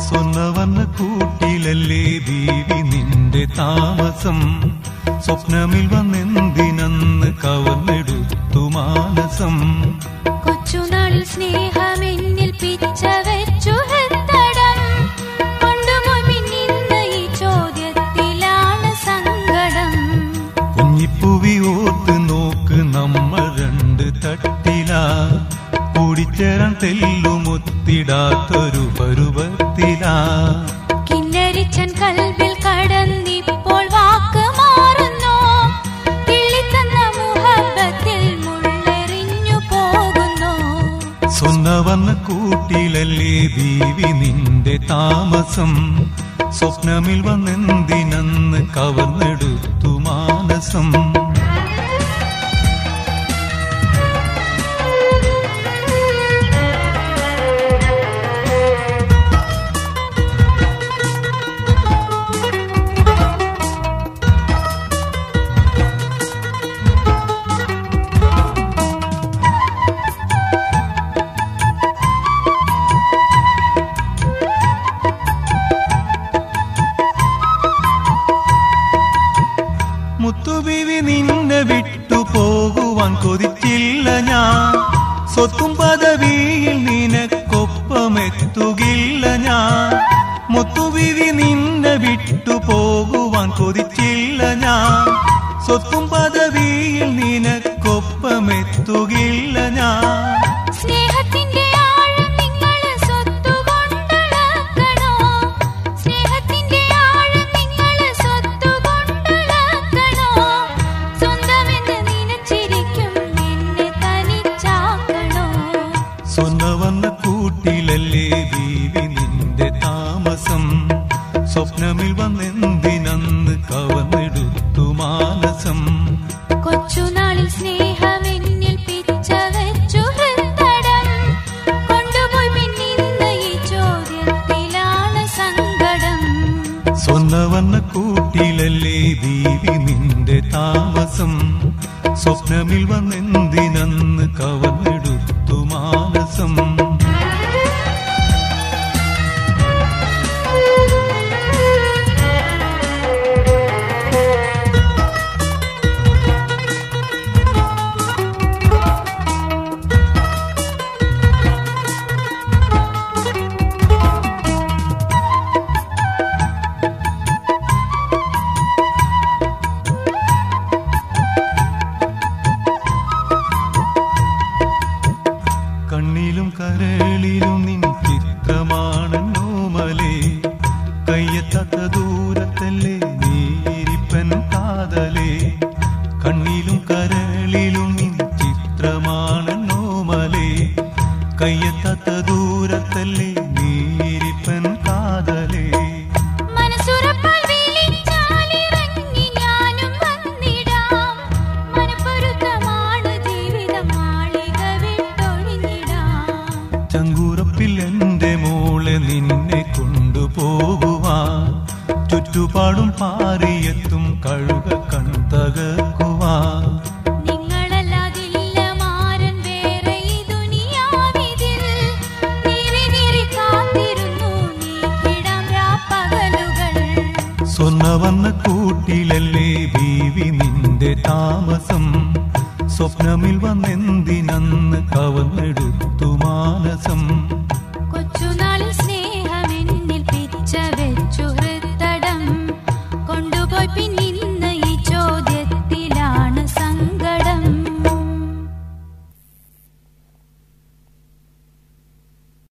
സ്വന്നവർണ്ണ കൂട്ടിലല്ലേ ബീവി നിന്റെ താമസം സ്വപ്നമിൽ വന്നെന്തിനന്ന് കവർന്നെടുത്തു മാനസം കൊച്ചുനാളിൽ സ്നേഹമെന്നിൽ പിച്ച വെച്ചു ഹൃത്തടം കൊണ്ടുപോയി പിന്നിന്ന് ഈ ചോദ്യത്തിലാണ് സങ്കടം കുഞ്ഞിപ്പുവി ഓർത്ത് നോക്ക് നമ്മൾ രണ്ട് തട്ടില കൂടിച്ചേരാൻ തെല്ലുമൊത്തിടാത്തൊരു പരുവത്തിലാ കിന്നരിച്ചൻ കൽവിൽ കടന്നിപ്പോൾ വാക്ക് മാറുന്നു കിള്ളിത്തന്ന മുഹബത്തിൽ മുള്ളെറിഞ്ഞു പോകുന്നു സ്വന്തവർണ്ണ കൂട്ടിലല്ലേ ബീവി നിന്റെ താമസം സ്വപ്നമിൽ വന്നെന്തിനന്ന് കവർന്നെടുത്തു മാനസം മുത്തുബിവി നിന്നെ വിട്ടു പോകുവാൻ കൊതിച്ചില്ല ഞാൻ സ്വത്തും പദവിയിൽ നിനക്കൊപ്പമെത്തുകില്ല ഞാൻ മുത്തുബിവി നിന്നെ വിട്ടു പോകുവാൻ കൊതിച്ചില്ല ഞാൻ സ്വത്തും പദവിയിൽ നിനക്കൊപ്പമെത്തുകില്ല ഞാൻ സ്നേഹത്തിന്റെ ആഴം നിങ്ങൾ സ്വത്തുകൊണ്ടളക്കണോ സ്നേഹത്തിന്റെ ആഴം നിങ്ങൾ സ്വത്തുകൊണ്ടളക്കണോ സ്വന്തമെന്ന് നിനച്ചിരിക്കും എന്നെ തനിച്ചാക്കണോ സ്വന്തവന്ന കൂട്ടിലല്ലേ ബീവി നിന്റെ താമസം സ്വപ്നമിൽ വന്നെന്തിനന്ന് കവർന്നെടുത്തു മാനസം കൊച്ചുനാളിൽ സ്നേഹമെന്നിൽ പിച്ച വെച്ചു ഹൃത്തടം കൊണ്ടുപോയി പിന്നിന്ന് ഈ ചോദ്യത്തിലാണ് സങ്കടം സ്വന്തവന്ന കൂട്ടിലല്ലേ ബീവി നിന്റെ താമസം സ്വപ്നമിൽ വന്നെന്തിനന്ന് കവർന്നെടുത്തു മാനസം കണ്ണിലും കരളിലും നിൻ ചിത്രമാണെന്നോമലേ കയ്യെത്താത്ത ദൂരത്തല്ലേ നീരിപ്പൻ കാതലേ കണ്ണിലും കരളിലും നിൻ ചിത്രമാണെന്നോമലേ കയ്യെത്താത്ത ദൂരത്തല്ലേ നീരിപ്പൻ കാതലേ മനസ്സുറപ്പാൽ വിളിച്ചാലിറങ്ങി ഞാനും വന്നിടാം മനപ്പൊരുത്തമാണ് ജീവിതം മാളിക വിട്ടൊഴിഞ്ഞിടാം ചങ്കൂറപ്പിൽ എന്റെ മോളെ നിന്നെ കൊണ്ടുപോകുവാൻ ചുറ്റുപാടും പാറിയെത്തും കഴുക കൺതകക്കുവാൻ നിങ്ങളല്ലാതില്ല മാരൻ വേറെ ഈ ദുനിയാവിതിൽ നീറി നീറി കാത്തിരുന്നു നീക്കിടാം രാപ്പകലുകൾ സ്വർണ്ണവന്ന കൂട്ടിലല്ലേ ബീവി നിന്റെ താമസം സ്വപ്നമിൽ വന്നെന്തിനന്ന് കവർന്നെടുത്തു മാനസം